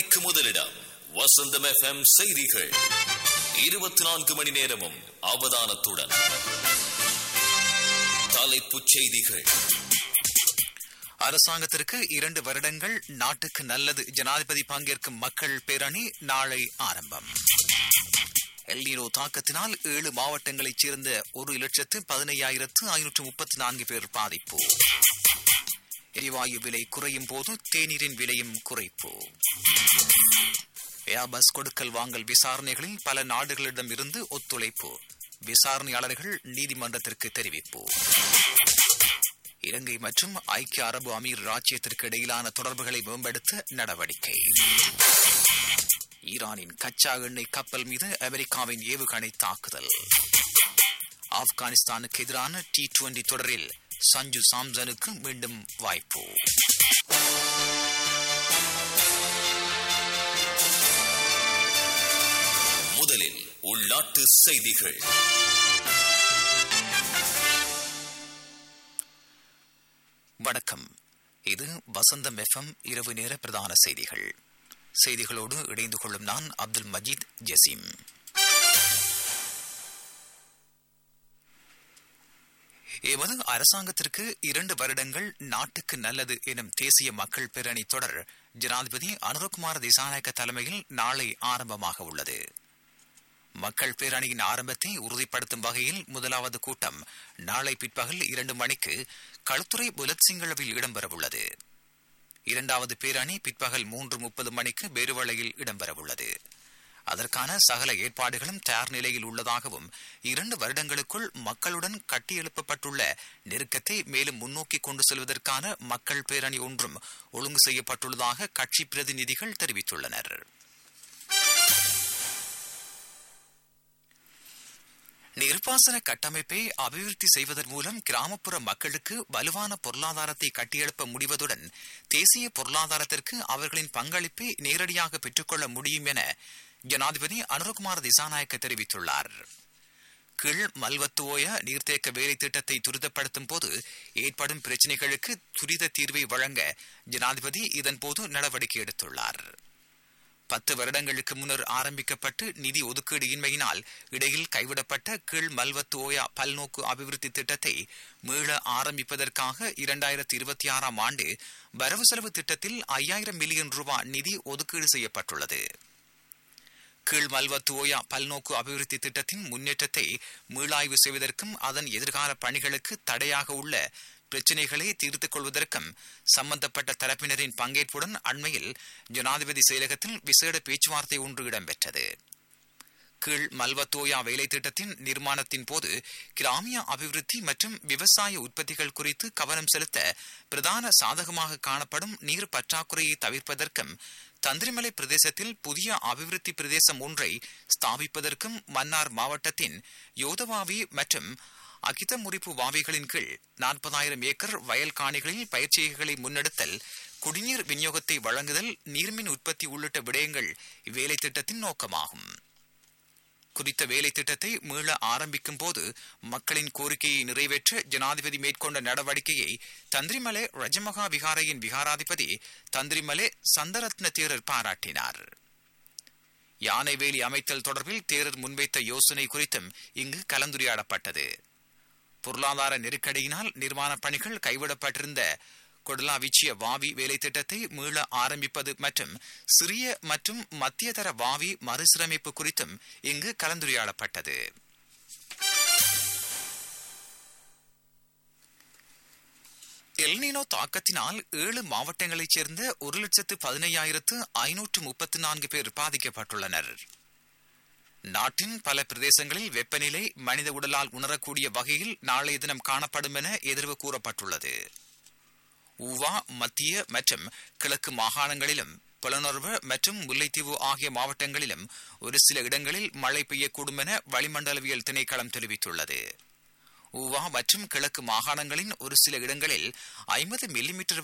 மணிக்கு முதலிடம் வசந்தம் எஃப்எம் செய்திகள் இருபத்தி நான்கு மணி நேரமும் அவதானத்துடன் தலைப்புச் செய்திகள் அரசாங்கத்திற்கு இரண்டு வருடங்கள் நாட்டுக்கு நல்லது ஜனாதிபதி பங்கேற்கும் மக்கள் பேரணி நாளை ஆரம்பம் எல்நீரோ தாக்கத்தினால் ஏழு மாவட்டங்களைச் சேர்ந்த ஒரு லட்சத்து பதினையாயிரத்து ஐநூற்று முப்பத்தி நான்கு பேர் பாதிப்பு எரிவாயு விலை குறையும் போது தேநீரின் விலையும் குறைப்பு ஏர்பஸ் கொடுக்கல் வாங்கல் விசாரணைகளில் பல நாடுகளிடம் இருந்து ஒத்துழைப்பு விசாரணையாளர்கள் நீதிமன்றத்திற்கு தெரிவிப்பு இலங்கை மற்றும் ஐக்கிய அரபு அமீர் ராஜ்யத்திற்கு இடையிலான தொடர்புகளை மேம்படுத்த நடவடிக்கை ஈரானின் கச்சா எண்ணெய் கப்பல் மீது அமெரிக்காவின் ஏவுகணை தாக்குதல் ஆப்கானிஸ்தானுக்கு எதிரான டி டுவெண்டி தொடரில் சஞ்சு சாம்சனுக்கு மீண்டும் வாய்ப்பு முதலில் உள்நாட்டு செய்திகள் வணக்கம் இது வசந்தம் எஃப்எம் இரவு நேர பிரதான செய்திகள் செய்திகளோடு இணைந்து கொள்ளும் நான் அப்துல் மஜீத் ஜசீம் எமது அரசாங்கத்திற்கு இரண்டு வருடங்கள் நாட்டுக்கு நல்லது எனும் தேசிய மக்கள் பேரணி தொடர் ஜனாதிபதி அனுரகுமார் திசாநாயக்க தலைமையில் நாளை ஆரம்பமாக உள்ளது மக்கள் பேரணியின் ஆரம்பத்தை உறுதிப்படுத்தும் வகையில் முதலாவது கூட்டம் நாளை பிற்பகல் இரண்டு மணிக்கு களுத்துறை புலத் சிங்களவில் இடம்பெறவுள்ளது இரண்டாவது பேரணி பிற்பகல் மூன்று முப்பது மணிக்கு பெருவளையில் இடம்பெறவுள்ளது அதற்கான சகல ஏற்பாடுகளும் தயார் நிலையில் உள்ளதாகவும் இரண்டு வருடங்களுக்குள் மக்களுடன் கட்டியெழுப்பப்பட்டுள்ள நெருக்கத்தை மேலும் முன்னோக்கி கொண்டு செல்வதற்கான மக்கள் பேரணி ஒன்றும் ஒழுங்கு செய்யப்பட்டுள்ளதாக கட்சி பிரதிநிதிகள் தெரிவித்துள்ளனர் நீர்ப்பாசன கட்டமைப்பை அபிவிருத்தி செய்வதன் மூலம் கிராமப்புற மக்களுக்கு வலுவான பொருளாதாரத்தை கட்டியெழுப்ப முடிவதுடன் தேசிய பொருளாதாரத்திற்கு அவர்களின் பங்களிப்பை நேரடியாக பெற்றுக்கொள்ள முடியும் என ஜனாதிபதி அனுரகுமார் திசாநாயக்க தெரிவித்துள்ளார் கீழ் மல்வத்துவோய நீர்த்தேக்க வேலை திட்டத்தை துரிதப்படுத்தும் போது ஏற்படும் பிரச்சினைகளுக்கு துரித தீர்வை வழங்க ஜனாதிபதி இதன்போது நடவடிக்கை எடுத்துள்ளார் பத்து வருடங்களுக்கு முன்னர் ஆரம்பிக்கப்பட்டு நிதி ஒதுக்கீடு இன்மையினால் இடையில் கைவிடப்பட்ட கீழ் மல்வத்து ஓயா பல்நோக்கு அபிவிருத்தி திட்டத்தை மீள ஆரம்பிப்பதற்காக இரண்டாயிரத்தி இருபத்தி ஆறாம் ஆண்டு வரவு செலவு திட்டத்தில் ஐயாயிரம் மில்லியன் ரூபாய் நிதி ஒதுக்கீடு செய்யப்பட்டுள்ளது கீழ் மல்வத்து ஓயா பல்நோக்கு அபிவிருத்தி திட்டத்தின் முன்னேற்றத்தை மீளாய்வு செய்வதற்கும் அதன் எதிர்கால பணிகளுக்கு தடையாக உள்ள பிரச்சினைகளை தீர்த்துக் கொள்வதற்கும் சம்பந்தப்பட்ட தரப்பினரின் பங்கேற்புடன் அண்மையில் ஜனாதிபதி செயலகத்தில் விசேட பேச்சுவார்த்தை ஒன்று இடம்பெற்றது கீழ் மல்வத்தோயா வேலை திட்டத்தின் நிர்மாணத்தின் போது கிராமிய அபிவிருத்தி மற்றும் விவசாய உற்பத்திகள் குறித்து கவனம் செலுத்த பிரதான சாதகமாக காணப்படும் நீர் பற்றாக்குறையை தவிர்ப்பதற்கும் தந்திரிமலை பிரதேசத்தில் புதிய அபிவிருத்தி பிரதேசம் ஒன்றை ஸ்தாபிப்பதற்கும் மன்னார் மாவட்டத்தின் யோதவாவி மற்றும் அகித முறிப்பு வாவிகளின் கீழ் நாற்பதாயிரம் ஏக்கர் வயல் காணிகளில் பயிற்சிகளை முன்னெடுத்தல் குடிநீர் விநியோகத்தை வழங்குதல் நீர்மின் உற்பத்தி உள்ளிட்ட விடயங்கள் இவ்வேலை திட்டத்தின் நோக்கமாகும் குறித்த வேலை திட்டத்தை மீள ஆரம்பிக்கும் போது மக்களின் கோரிக்கையை நிறைவேற்ற ஜனாதிபதி மேற்கொண்ட நடவடிக்கையை தந்திரிமலை ரஜமகா விகாரையின் விகாராதிபதி தந்திரிமலை சந்தரத்ன தேரர் பாராட்டினார் யானை வேலி அமைத்தல் தொடர்பில் தேரர் முன்வைத்த யோசனை குறித்தும் இங்கு கலந்துரையாடப்பட்டது பொருளாதார நெருக்கடியினால் நிர்மாணப் பணிகள் கைவிடப்பட்டிருந்த கொடலாவிச்சிய வாவி வேலை திட்டத்தை மீள ஆரம்பிப்பது மற்றும் சிறிய மற்றும் மத்தியதர வாவி மறுசீரமைப்பு குறித்தும் இங்கு கலந்துரையாடப்பட்டது எல்னினோ தாக்கத்தினால் ஏழு மாவட்டங்களைச் சேர்ந்த ஒரு லட்சத்து பதினையாயிரத்து ஐநூற்று முப்பத்தி நான்கு பேர் பாதிக்கப்பட்டுள்ளனர் நாட்டின் பல பிரதேசங்களில் வெப்பநிலை மனித உடலால் உணரக்கூடிய வகையில் நாளைய தினம் காணப்படும் என எதிர்வு கூறப்பட்டுள்ளது ஊவா மத்திய மற்றும் கிழக்கு மாகாணங்களிலும் புலனர்வு மற்றும் முல்லைத்தீவு ஆகிய மாவட்டங்களிலும் ஒரு சில இடங்களில் மழை பெய்யக்கூடும் என வளிமண்டலவியல் திணைக்களம் தெரிவித்துள்ளது ஊவா மற்றும் கிழக்கு மாகாணங்களின் ஒரு சில இடங்களில் ஐம்பது மில்லிமீட்டர்